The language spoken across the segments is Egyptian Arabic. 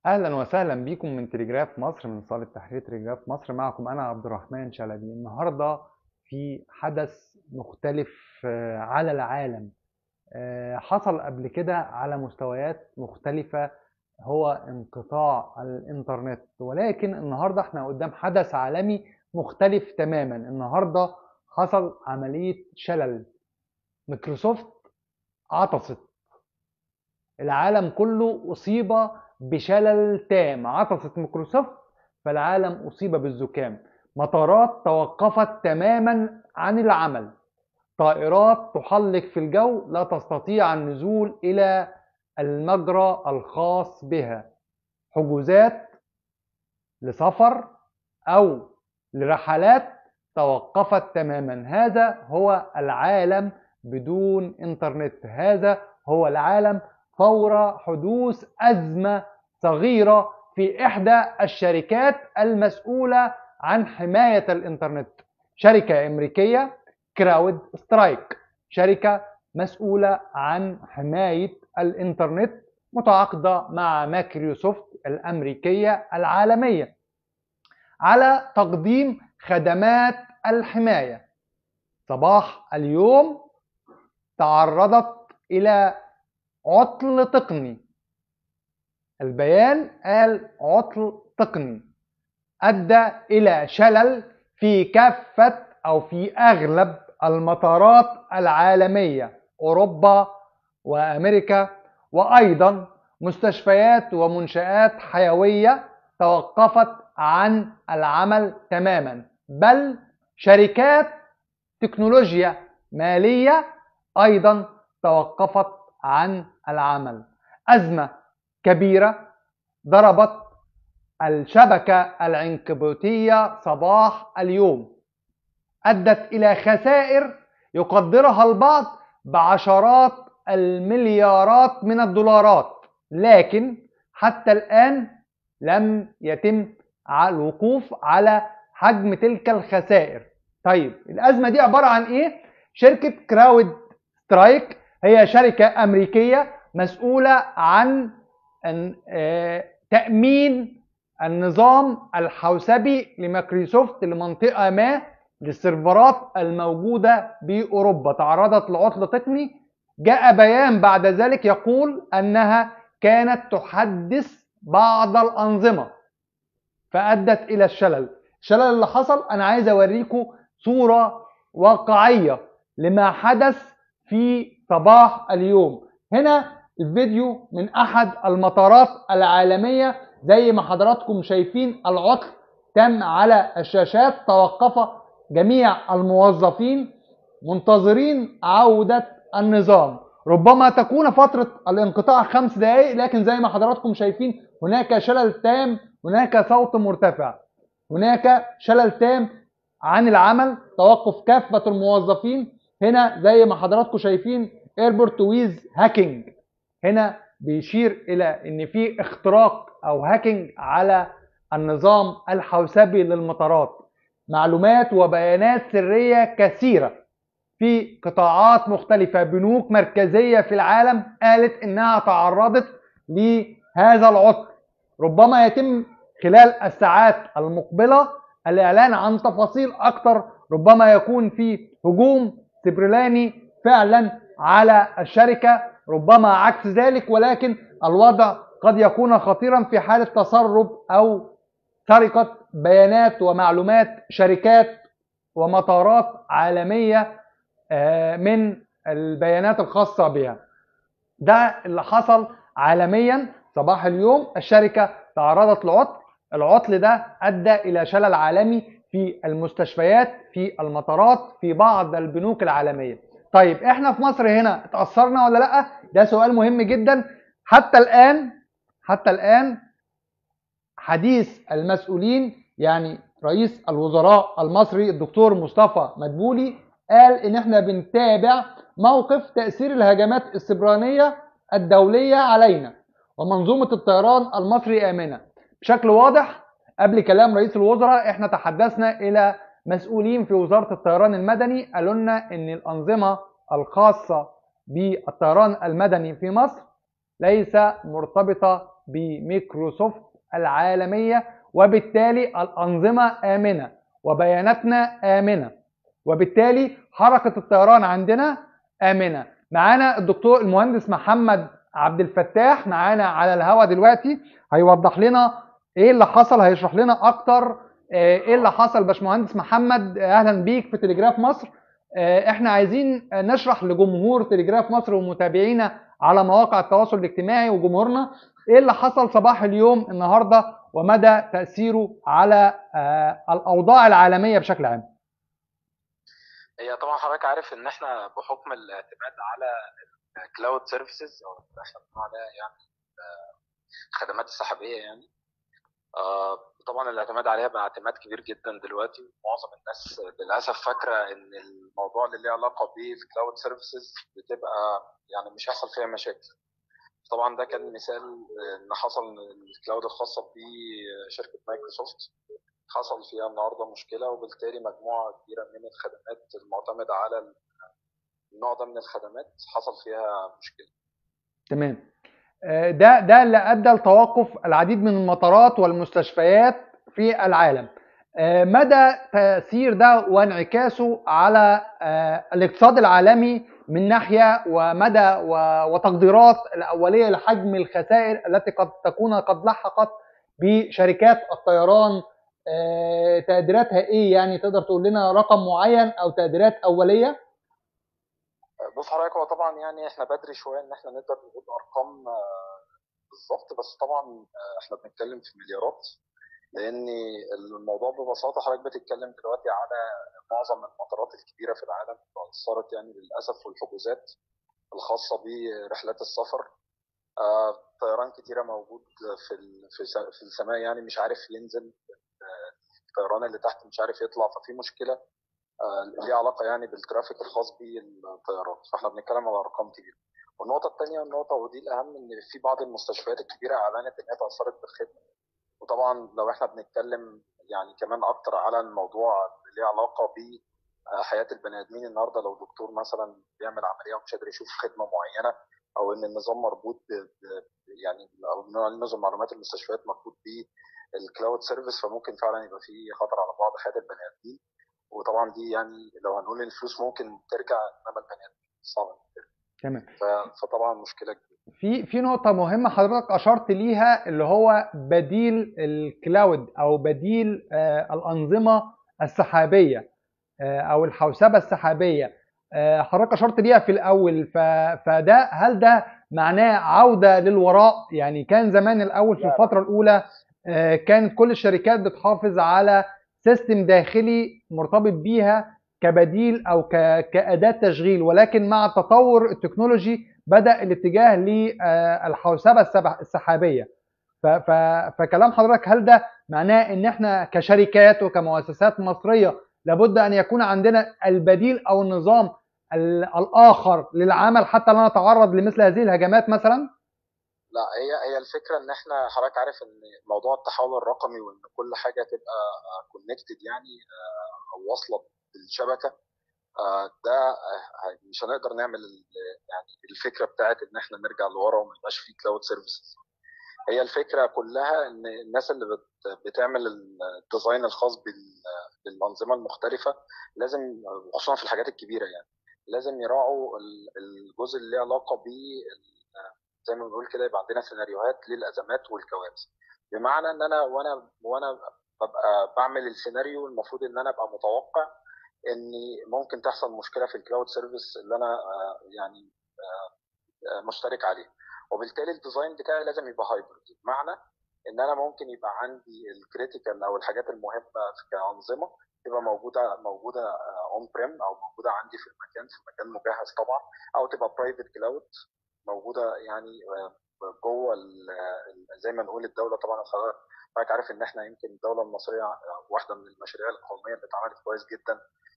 اهلا وسهلا بكم من تليجراف مصر من صاله تحرير تليجراف مصر معكم انا عبد الرحمن شلبي النهارده في حدث مختلف آه، على العالم آه، حصل قبل كده على مستويات مختلفه هو انقطاع الانترنت ولكن النهارده احنا قدام حدث عالمي مختلف تماما النهارده حصل عمليه شلل مايكروسوفت عطست العالم كله اصيب بشلل تام عطست مايكروسوفت فالعالم أصيب بالزكام مطارات توقفت تماما عن العمل طائرات تحلق في الجو لا تستطيع النزول إلى المجرى الخاص بها حجوزات لسفر أو لرحلات توقفت تماما هذا هو العالم بدون انترنت هذا هو العالم فور حدوث أزمة صغيرة في إحدى الشركات المسؤولة عن حماية الإنترنت شركة أمريكية كراود سترايك شركة مسؤولة عن حماية الإنترنت متعاقدة مع مايكروسوفت الأمريكية العالمية على تقديم خدمات الحماية صباح اليوم تعرضت إلى عطل تقني البيان قال عطل تقني أدى إلى شلل في كافة أو في أغلب المطارات العالمية أوروبا وأمريكا وأيضا مستشفيات ومنشآت حيوية توقفت عن العمل تماما بل شركات تكنولوجيا مالية أيضا توقفت عن العمل أزمة كبيرة ضربت الشبكة العنكبوتية صباح اليوم أدت إلى خسائر يقدرها البعض بعشرات المليارات من الدولارات لكن حتى الآن لم يتم الوقوف على حجم تلك الخسائر طيب الأزمة دي عبارة عن إيه؟ شركة كراود سترايك هي شركة أمريكية مسؤولة عن تأمين النظام الحوسبي لمايكروسوفت لمنطقة ما للسيرفرات الموجودة بأوروبا تعرضت لعطل تقني جاء بيان بعد ذلك يقول أنها كانت تحدث بعض الأنظمة فأدت إلى الشلل الشلل اللي حصل أنا عايز أوريكم صورة واقعية لما حدث في صباح اليوم هنا الفيديو من احد المطارات العالمية زي ما حضراتكم شايفين العطل تم على الشاشات توقف جميع الموظفين منتظرين عودة النظام ربما تكون فترة الانقطاع خمس دقائق لكن زي ما حضراتكم شايفين هناك شلل تام هناك صوت مرتفع هناك شلل تام عن العمل توقف كافة الموظفين هنا زي ما حضراتكم شايفين ايربورت ويز هاكينج هنا بيشير الى ان في اختراق او هاكينج على النظام الحوسبي للمطارات معلومات وبيانات سريه كثيره في قطاعات مختلفه بنوك مركزيه في العالم قالت انها تعرضت لهذا العطل ربما يتم خلال الساعات المقبله الاعلان عن تفاصيل اكثر ربما يكون في هجوم سبرلاني فعلا على الشركة ربما عكس ذلك ولكن الوضع قد يكون خطيرا في حالة تسرب أو سرقة بيانات ومعلومات شركات ومطارات عالمية آه، من البيانات الخاصة بها ده اللي حصل عالميا صباح اليوم الشركة تعرضت لعطل العطل ده أدى إلى شلل عالمي في المستشفيات في المطارات في بعض البنوك العالمية طيب احنا في مصر هنا اتأثرنا ولا لا ده سؤال مهم جدا حتى الآن حتى الآن حديث المسؤولين يعني رئيس الوزراء المصري الدكتور مصطفى مدبولي قال ان احنا بنتابع موقف تأثير الهجمات السبرانية الدولية علينا ومنظومة الطيران المصري آمنة بشكل واضح قبل كلام رئيس الوزراء احنا تحدثنا الى مسؤولين في وزارة الطيران المدني قالوا لنا ان الانظمة الخاصة بالطيران المدني في مصر ليس مرتبطة بميكروسوفت العالميه وبالتالي الانظمه امنه وبياناتنا امنه وبالتالي حركه الطيران عندنا امنه معانا الدكتور المهندس محمد عبد الفتاح معانا على الهوا دلوقتي هيوضح لنا ايه اللي حصل هيشرح لنا اكتر ايه اللي حصل باشمهندس محمد اهلا بيك في تلجراف مصر احنا عايزين نشرح لجمهور تلجراف مصر ومتابعينا على مواقع التواصل الاجتماعي وجمهورنا ايه اللي حصل صباح اليوم النهارده ومدى تاثيره على الاوضاع العالميه بشكل عام هي طبعا حضرتك عارف ان احنا بحكم الاعتماد على الكلاود سيرفيسز او احنا بنقول عليها يعني الخدمات السحابيه يعني طبعا الاعتماد عليها بقى اعتماد كبير جدا دلوقتي معظم الناس للاسف فاكره ان الموضوع اللي ليه علاقه بالكلاود سيرفيسز بتبقى يعني مش هيحصل فيها مشاكل طبعا ده كان مثال ان حصل الكلاود الخاصه بشركه مايكروسوفت حصل فيها النهارده مشكله وبالتالي مجموعه كبيره من الخدمات المعتمده على النوع ده من الخدمات حصل فيها مشكله. تمام. ده ده اللي ادى لتوقف العديد من المطارات والمستشفيات في العالم. مدى تاثير ده وانعكاسه على الاقتصاد العالمي من ناحيه ومدى وتقديرات الاوليه لحجم الخسائر التي قد تكون قد لحقت بشركات الطيران تقديراتها ايه يعني تقدر تقول لنا رقم معين او تقديرات اوليه بص حضرتك هو طبعا يعني احنا بدري شويه ان احنا نقدر نقول ارقام بالظبط بس طبعا احنا بنتكلم في مليارات لان الموضوع ببساطه حضرتك بتتكلم دلوقتي على معظم المطارات الكبيره في العالم اثرت يعني للاسف والحجوزات الخاصه برحلات السفر طيران كتيره موجود في في السماء يعني مش عارف ينزل الطيران اللي تحت مش عارف يطلع ففي مشكله ليها علاقه يعني بالترافيك الخاص بالطيارات فاحنا بنتكلم على ارقام كبيره والنقطه الثانيه النقطه ودي الاهم ان في بعض المستشفيات الكبيره اعلنت ان هي تاثرت بالخدمه وطبعا لو احنا بنتكلم يعني كمان اكتر على الموضوع اللي ليه علاقه ب حياه البني ادمين النهارده لو دكتور مثلا بيعمل عمليه ومش قادر يشوف خدمه معينه او ان النظام مربوط ب يعني او نظم معلومات المستشفيات مربوط بالكلاود سيرفيس فممكن فعلا يبقى في خطر على بعض حياه البني ادمين وطبعا دي يعني لو هنقول ان الفلوس ممكن ترجع انما البني ادمين صعب تمام فطبعا مشكله كبيره في في نقطه مهمه حضرتك اشرت ليها اللي هو بديل الكلاود او بديل آه الانظمه السحابيه آه او الحوسبه السحابيه آه حضرتك اشرت ليها في الاول فده هل ده معناه عوده للوراء يعني كان زمان الاول في الفتره الاولى كانت كل الشركات بتحافظ على سيستم داخلي مرتبط بيها كبديل او كاداه تشغيل ولكن مع التطور التكنولوجي بدا الاتجاه للحوسبه السحابيه فكلام حضرتك هل ده معناه ان احنا كشركات وكمؤسسات مصريه لابد ان يكون عندنا البديل او النظام الاخر للعمل حتى لا نتعرض لمثل هذه الهجمات مثلا؟ لا هي هي الفكره ان احنا حضرتك عارف ان موضوع التحول الرقمي وان كل حاجه تبقى كونكتد يعني او واصله بالشبكه ده مش هنقدر نعمل يعني الفكره بتاعت ان احنا نرجع لورا وما يبقاش في كلاود سيرفيسز هي الفكره كلها ان الناس اللي بتعمل الديزاين الخاص بالانظمه المختلفه لازم خصوصا في الحاجات الكبيره يعني لازم يراعوا الجزء اللي له علاقه ب زي ما بنقول كده يبقى عندنا سيناريوهات للازمات والكوارث بمعنى ان انا وانا وانا ببقى بعمل السيناريو المفروض ان انا ابقى متوقع ان ممكن تحصل مشكله في الكلاود سيرفيس اللي انا يعني مشترك عليه وبالتالي الديزاين بتاعي لازم يبقى هايبرد بمعنى ان انا ممكن يبقى عندي الكريتيكال او الحاجات المهمه كانظمه تبقى موجوده موجوده اون بريم او موجوده عندي في المكان في مكان مجهز طبعا او تبقى برايفت كلاود موجوده يعني جوه زي ما نقول الدوله طبعا حضرتك عارف ان احنا يمكن الدوله المصريه واحده من المشاريع القوميه اللي اتعملت كويس جدا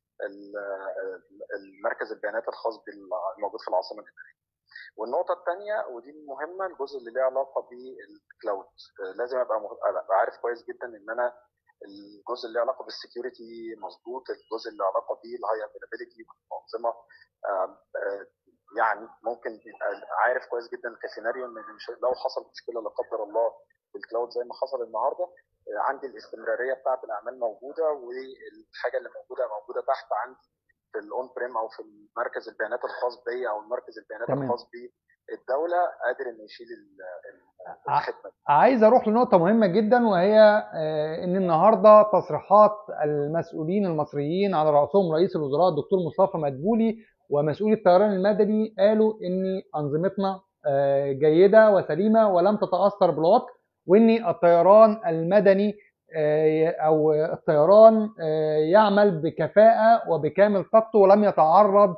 المركز البيانات الخاص الموجود في العاصمه الاداريه. والنقطه الثانيه ودي المهمه الجزء اللي له علاقه بالكلاود لازم ابقى ابقى عارف كويس جدا ان انا الجزء اللي له علاقه بالسكيورتي مظبوط الجزء اللي له علاقه بالهاي افيلابيلتي والانظمه يعني ممكن يبقى عارف كويس جدا كسيناريو ان مش لو حصل مشكله لا قدر الله في الكلاود زي ما حصل النهارده عندي الاستمراريه بتاعه الاعمال موجوده والحاجه اللي موجوده موجوده تحت عندي في الاون بريم او في مركز البيانات الخاص بي او مركز البيانات تمام. الخاص بالدوله قادر انه يشيل ال- ال- ع- الخدمه دي. عايز اروح لنقطة مهمة جدا وهي آه، ان النهارده تصريحات المسؤولين المصريين على رأسهم رئيس الوزراء الدكتور مصطفى مدبولي ومسؤول الطيران المدني قالوا ان انظمتنا آه، جيدة وسليمة ولم تتأثر بالعطل وان الطيران المدني آه، او الطيران آه، يعمل بكفاءة وبكامل طاقته ولم يتعرض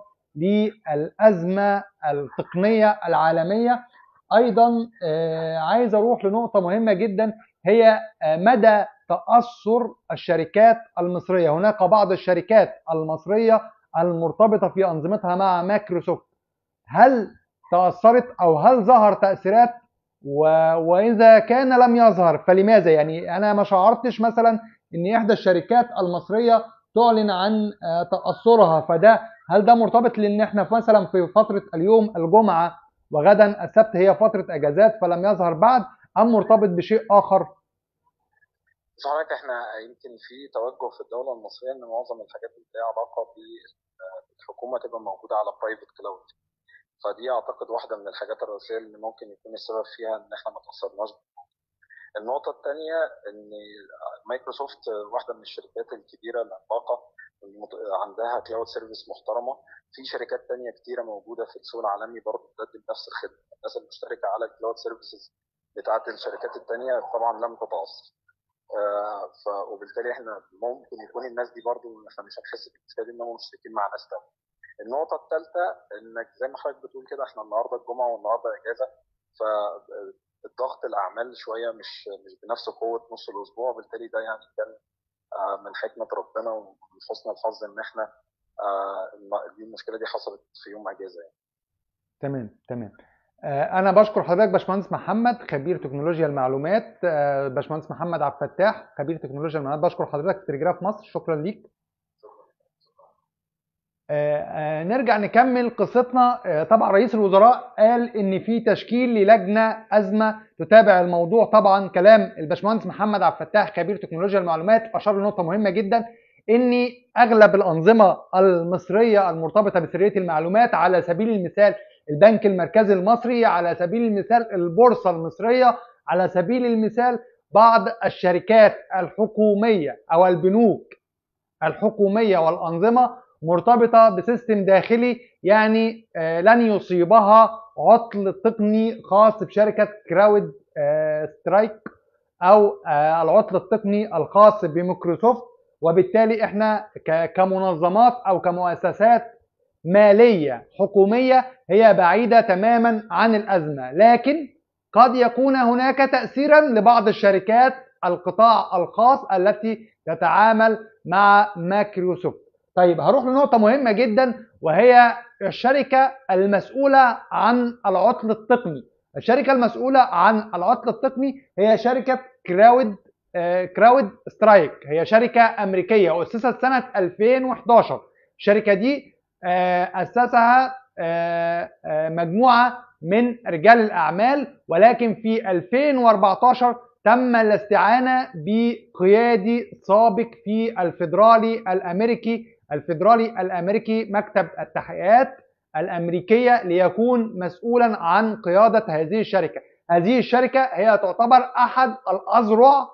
للأزمة التقنية العالمية ايضا آه، عايز اروح لنقطه مهمه جدا هي آه، مدى تاثر الشركات المصريه هناك بعض الشركات المصريه المرتبطه في انظمتها مع مايكروسوفت هل تاثرت او هل ظهر تاثيرات و... واذا كان لم يظهر فلماذا يعني انا ما شعرتش مثلا ان احدى الشركات المصريه تعلن عن آه، تاثرها فده هل ده مرتبط لان احنا مثلا في فتره اليوم الجمعه وغدا السبت هي فترة أجازات فلم يظهر بعد أم مرتبط بشيء آخر؟ بس حضرتك احنا يمكن في توجه في الدوله المصريه ان معظم الحاجات اللي ليها علاقه بالحكومه تبقى موجوده على برايفت كلاود فدي اعتقد واحده من الحاجات الرئيسيه اللي ممكن يكون السبب فيها ان احنا ما تاثرناش النقطه الثانيه ان مايكروسوفت واحده من الشركات الكبيره العملاقه المت- عندها كلاود سيرفيس محترمه في شركات تانية كتيره موجوده في السوق العالمي برضه بتقدم نفس الخدمه الناس المشتركه على الكلاود سيرفيسز بتاعت الشركات التانية طبعا لم تتاثر آه، ف وبالتالي احنا ممكن يكون الناس دي برضو احنا مش هنحس بالمشكله دي انهم مشتركين مع ناس تانية. النقطه الثالثه انك زي ما حضرتك بتقول كده احنا النهارده الجمعه والنهارده اجازه فالضغط الاعمال شويه مش مش بنفس قوه نص الاسبوع وبالتالي ده يعني كان آه، من حكمه ربنا ومن حسن الحظ ان احنا آه، الم- دي المشكله دي حصلت في يوم اجازه يعني. تمام تمام آه، أنا بشكر حضرتك باشمهندس محمد خبير تكنولوجيا المعلومات آه، باشمهندس محمد عبد الفتاح خبير تكنولوجيا المعلومات بشكر حضرتك في تلجراف مصر شكرا ليك آه، آه، نرجع نكمل قصتنا آه، طبعا رئيس الوزراء قال ان في تشكيل للجنه ازمه تتابع الموضوع طبعا كلام الباشمهندس محمد عبد الفتاح خبير تكنولوجيا المعلومات اشار لنقطه مهمه جدا ان اغلب الانظمه المصريه المرتبطه بسريه المعلومات على سبيل المثال البنك المركزي المصري على سبيل المثال البورصه المصريه على سبيل المثال بعض الشركات الحكوميه او البنوك الحكوميه والانظمه مرتبطه بسيستم داخلي يعني آه، لن يصيبها عطل تقني خاص بشركه كراود آه، سترايك او آه، العطل التقني الخاص بميكروسوفت وبالتالي احنا ك- كمنظمات او كمؤسسات ماليه حكوميه هي بعيده تماما عن الازمه لكن قد يكون هناك تاثيرا لبعض الشركات القطاع الخاص التي تتعامل مع مايكروسوفت طيب هروح لنقطة مهمة جدا وهي الشركة المسؤولة عن العطل التقني الشركة المسؤولة عن العطل التقني هي شركة كراود آه، كراود سترايك هي شركة أمريكية أسست سنة 2011 الشركة دي آه، أسسها آه، آه، مجموعة من رجال الأعمال ولكن في 2014 تم الاستعانة بقيادي سابق في الفيدرالي الأمريكي الفيدرالي الأمريكي مكتب التحقيقات الأمريكية ليكون مسؤولا عن قيادة هذه الشركة هذه الشركة هي تعتبر أحد الأذرع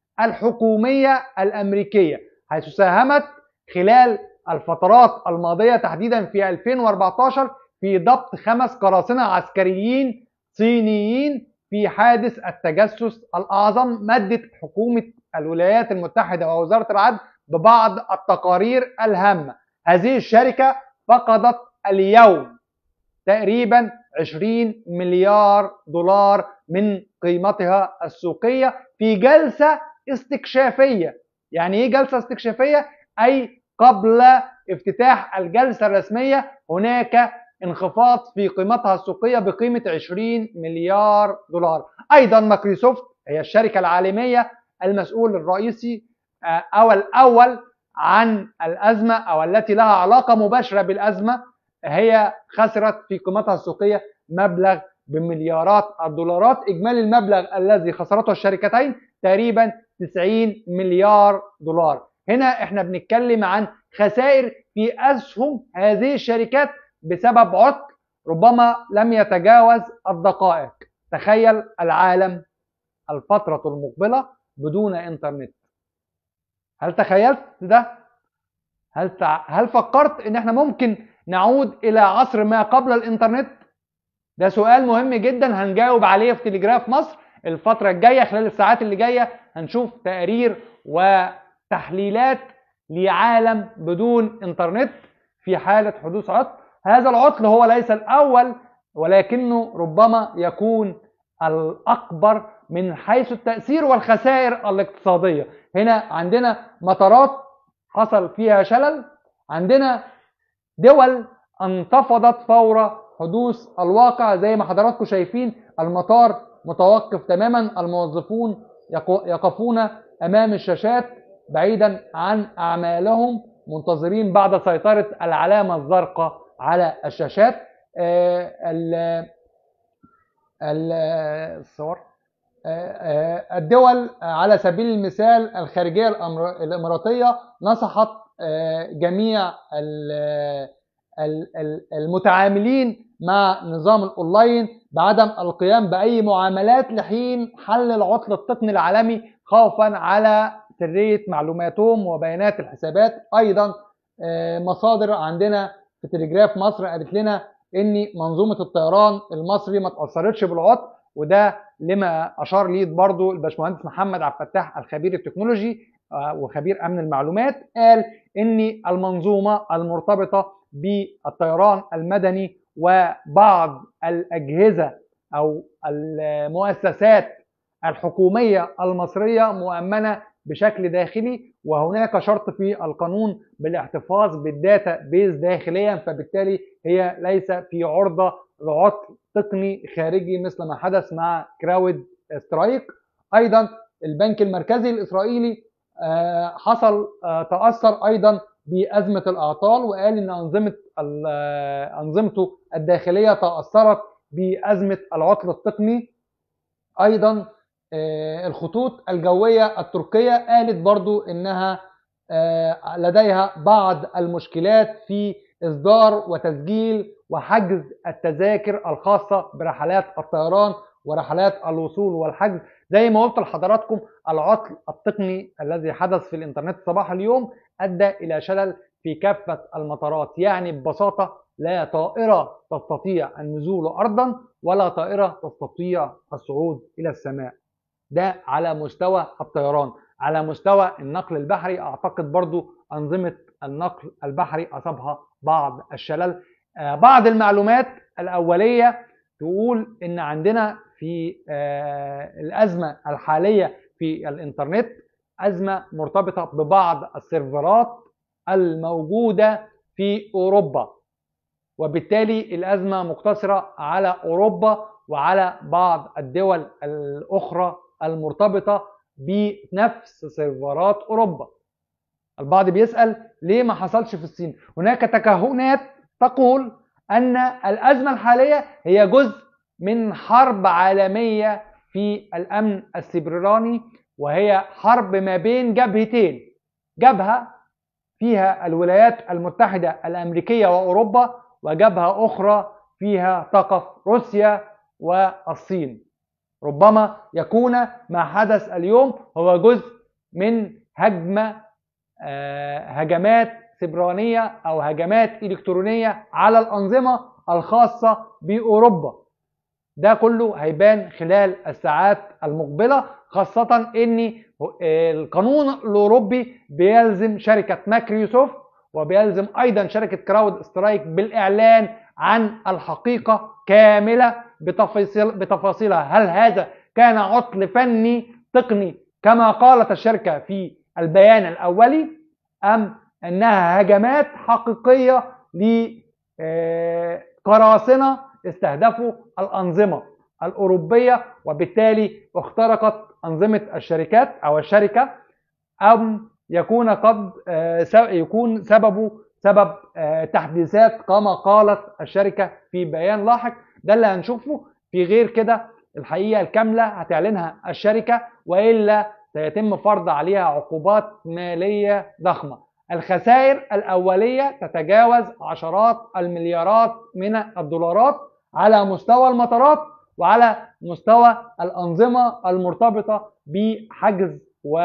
الحكومية الأمريكية حيث ساهمت خلال الفترات الماضية تحديدا في 2014 في ضبط خمس قراصنة عسكريين صينيين في حادث التجسس الأعظم مدت حكومة الولايات المتحدة ووزارة العدل ببعض التقارير الهامة هذه الشركة فقدت اليوم تقريبا 20 مليار دولار من قيمتها السوقية في جلسة استكشافية يعني ايه جلسة استكشافية؟ أي قبل افتتاح الجلسة الرسمية هناك انخفاض في قيمتها السوقية بقيمة 20 مليار دولار أيضا مايكروسوفت هي الشركة العالمية المسؤول الرئيسي أو الأول عن الأزمة أو التي لها علاقة مباشرة بالأزمة هي خسرت في قيمتها السوقيه مبلغ بمليارات الدولارات اجمالي المبلغ الذي خسرته الشركتين تقريبا 90 مليار دولار هنا احنا بنتكلم عن خسائر في اسهم هذه الشركات بسبب عطل ربما لم يتجاوز الدقائق تخيل العالم الفترة المقبلة بدون انترنت هل تخيلت ده هل تع... هل فكرت ان احنا ممكن نعود الى عصر ما قبل الانترنت ده سؤال مهم جدا هنجاوب عليه في تليجراف مصر الفترة الجاية خلال الساعات اللي جاية هنشوف تقارير وتحليلات لعالم بدون انترنت في حالة حدوث عطل هذا العطل هو ليس الأول ولكنه ربما يكون الأكبر من حيث التأثير والخسائر الاقتصادية هنا عندنا مطارات حصل فيها شلل عندنا دول انتفضت فور حدوث الواقع زي ما حضراتكم شايفين المطار متوقف تماما الموظفون يقفون امام الشاشات بعيدا عن اعمالهم منتظرين بعد سيطره العلامه الزرقاء على الشاشات الصور الدول على سبيل المثال الخارجيه الاماراتيه نصحت جميع المتعاملين مع نظام الاونلاين بعدم القيام باي معاملات لحين حل العطل التقني العالمي خوفا على سريه معلوماتهم وبيانات الحسابات ايضا مصادر عندنا في تليجراف مصر قالت لنا ان منظومه الطيران المصري ما تاثرتش بالعطل وده لما اشار ليه برضو الباشمهندس محمد عبد الفتاح الخبير التكنولوجي وخبير امن المعلومات قال ان المنظومه المرتبطه بالطيران المدني وبعض الاجهزه او المؤسسات الحكوميه المصريه مؤمنه بشكل داخلي وهناك شرط في القانون بالاحتفاظ بالداتا بيز داخليا فبالتالي هي ليس في عرضه لعطل تقني خارجي مثل ما حدث مع كراود سترايك ايضا البنك المركزي الاسرائيلي حصل تاثر ايضا بازمه الاعطال وقال ان انظمه انظمته الداخليه تاثرت بازمه العطل التقني ايضا الخطوط الجويه التركيه قالت برضو انها لديها بعض المشكلات في اصدار وتسجيل وحجز التذاكر الخاصه برحلات الطيران ورحلات الوصول والحجز زي ما قلت لحضراتكم العطل التقني الذي حدث في الانترنت صباح اليوم ادى الى شلل في كافه المطارات يعني ببساطه لا طائره تستطيع النزول ارضا ولا طائره تستطيع الصعود الى السماء ده على مستوى الطيران على مستوى النقل البحري اعتقد برضو انظمه النقل البحري اصابها بعض الشلل بعض المعلومات الاوليه تقول ان عندنا في الازمه الحاليه في الانترنت ازمه مرتبطه ببعض السيرفرات الموجوده في اوروبا وبالتالي الازمه مقتصره على اوروبا وعلى بعض الدول الاخرى المرتبطه بنفس سيرفرات اوروبا البعض بيسال ليه ما حصلش في الصين هناك تكهنات تقول ان الازمه الحاليه هي جزء من حرب عالميه في الامن السيبراني وهي حرب ما بين جبهتين جبهه فيها الولايات المتحده الامريكيه واوروبا وجبهه اخرى فيها تقف روسيا والصين ربما يكون ما حدث اليوم هو جزء من هجمه هجمات سبرانيه او هجمات الكترونيه على الانظمه الخاصه باوروبا ده كله هيبان خلال الساعات المقبله خاصه ان القانون الاوروبي بيلزم شركه مايكروسوفت وبيلزم ايضا شركه كراود سترايك بالاعلان عن الحقيقه كامله بتفاصيل بتفاصيلها هل هذا كان عطل فني تقني كما قالت الشركه في البيان الاولي ام انها هجمات حقيقيه لقراصنه استهدفوا الانظمه الاوروبيه وبالتالي اخترقت انظمه الشركات او الشركه ام يكون قد يكون سببه سبب تحديثات كما قالت الشركه في بيان لاحق ده اللي هنشوفه في غير كده الحقيقه الكامله هتعلنها الشركه والا سيتم فرض عليها عقوبات ماليه ضخمه الخسائر الاوليه تتجاوز عشرات المليارات من الدولارات على مستوى المطارات وعلى مستوى الانظمه المرتبطه بحجز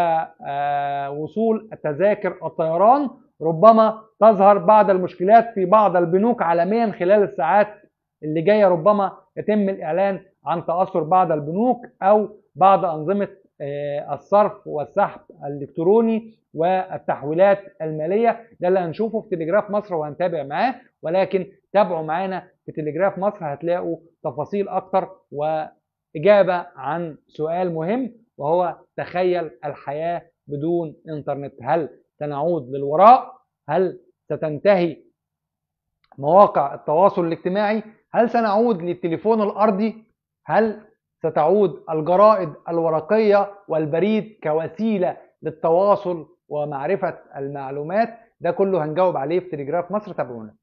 ووصول تذاكر الطيران ربما تظهر بعض المشكلات في بعض البنوك عالميا خلال الساعات اللي جايه ربما يتم الاعلان عن تاثر بعض البنوك او بعض انظمه الصرف والسحب الالكتروني والتحويلات الماليه ده اللي هنشوفه في تلجراف مصر وهنتابع معاه ولكن تابعوا معانا في تلجراف مصر هتلاقوا تفاصيل اكتر واجابه عن سؤال مهم وهو تخيل الحياه بدون انترنت هل سنعود للوراء هل ستنتهي مواقع التواصل الاجتماعي هل سنعود للتليفون الارضي هل ستعود الجرائد الورقيه والبريد كوسيله للتواصل ومعرفه المعلومات ده كله هنجاوب عليه في تلجراف مصر تابعونا